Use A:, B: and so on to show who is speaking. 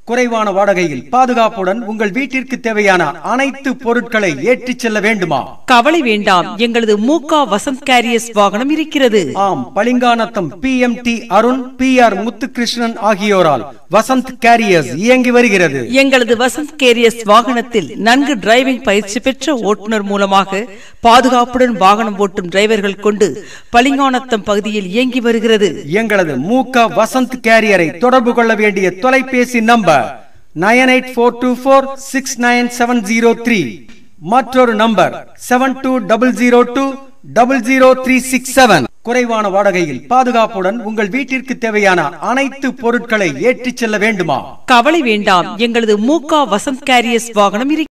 A: குறைவான வாடகையில் பாதுகாப்புடன் உங்கள் வீட்டிற்கு தேவையான அனைத்து பொருட்களை ஏற்றிச் செல்ல வேண்டுமா
B: கவலை வேண்டாம் எங்களது மூகா வசந்த் கேரியர்ஸ் வாகனம் இருக்கிறது
A: ஆம் பளிங்கானத்தம் P M D Arun P R Muthukrishnan ஆகியோரால் வசந்த் கேரியர்ஸ் இயங்கி வருகிறது
B: எங்களது வசந்த் கேரியர்ஸ் வாகனத்தில் நன்கு டிரைவிங் பயிற்சி பெற்ற ஓட்டுநர் மூலமாக பாதுகாப்புடன் வாகனம் ஓட்டும் டிரைவர்கள் கொண்டு பளிங்கானத்தம் பகுதியில் இயங்கி வருகிறது
A: எங்களது மூக்க வசந்த் கேரியரை தொடர்பு கொள்ள வேண்டிய தொலைபேசி number nine eight four two four six nine seven zero three மற்றொரு number seven two double zero two double zero three six seven குறைவான வாடகையில் பாதுகாப்புடன் உங்கள் வீட்டிற்கு தேவையான அனைத்து பொருட்களை ஏற்றிச் செல்ல வேண்டுமா
B: கவலை வேண்டாம் எங்களது மூகா வசந்த் கேரியர்ஸ் வாகனம் இருக்கிறது